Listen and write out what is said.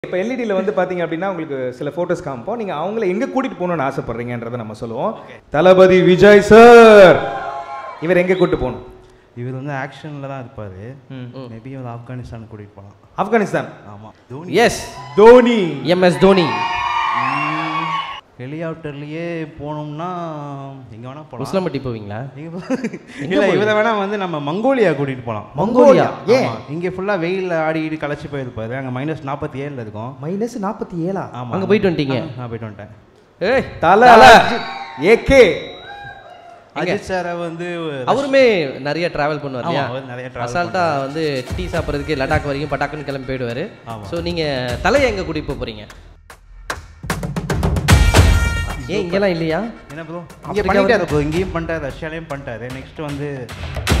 இப்போ எல்இடியில் வந்து பார்த்தீங்க அப்படின்னா உங்களுக்கு சில ஃபோட்டோஸ் காமிப்போம் நீங்கள் அவங்கள எங்கே கூட்டிகிட்டு போகணும்னு ஆசைப்படுறீங்கன்றதை நம்ம சொல்லுவோம் தளபதி விஜய் சார் இவர் எங்கே கூட்டிட்டு போகணும் இவர் வந்து ஆக்ஷனில் தான் இருப்பார் ம். மேபி வந்து ஆப்கானிஸ்தான் கூட்டிகிட்டு போகலாம் ஆப்கானிஸ்தான் ஆமாம் தோனி எஸ் தோனி எம்எஸ் தோனி ஹெலிகாப்டர்லேயே போனோம்னா எங்கே வேணால் போகலாம் உஸ்லம்பட்டி போவீங்களா இல்லை இவரை வேணா வந்து நம்ம மங்கோலியா கூட்டிகிட்டு போகலாம் மங்கோலியா ஏன் ஆமா. இங்கே ஃபுல்லாக வெயிலில் ஆடிட்டு களைச்சி போயிருப்பாரு அங்கே மைனஸ் நாற்பத்தி ஏழில் இருக்கும் மைனஸ் நாற்பத்தி ஏழா ஆமாம் அங்க போயிட்டு வந்துட்டீங்க? நான் போயிட்டு வந்துட்டேன் ஏய் தல ஏகே அஜித் சாரை வந்து அவருமே நிறைய டிராவல் பண்ணுவார் ஆமா, இல்லையா அவர் நிறைய travel அசால்ட்டா வந்து டீ சாப்பிட்றதுக்கு லடாக் வரைக்கும் பட்டாக்குன்னு கிளம்பி போயிடுவாரு ஆமா. ஸோ நீங்க தலையை எங்க கூட்டிட்டு போக போறீங்க ஏன் இங்கெல்லாம் இல்லையா என்ன ப்ரோ இங்கே பண்ணிட்டாரு ப்ரோ இங்கேயும் பண்ணிட்டாரு ரஷ்யாலையும் பண்ணிட்டாரு நெக்ஸ்ட் வந்து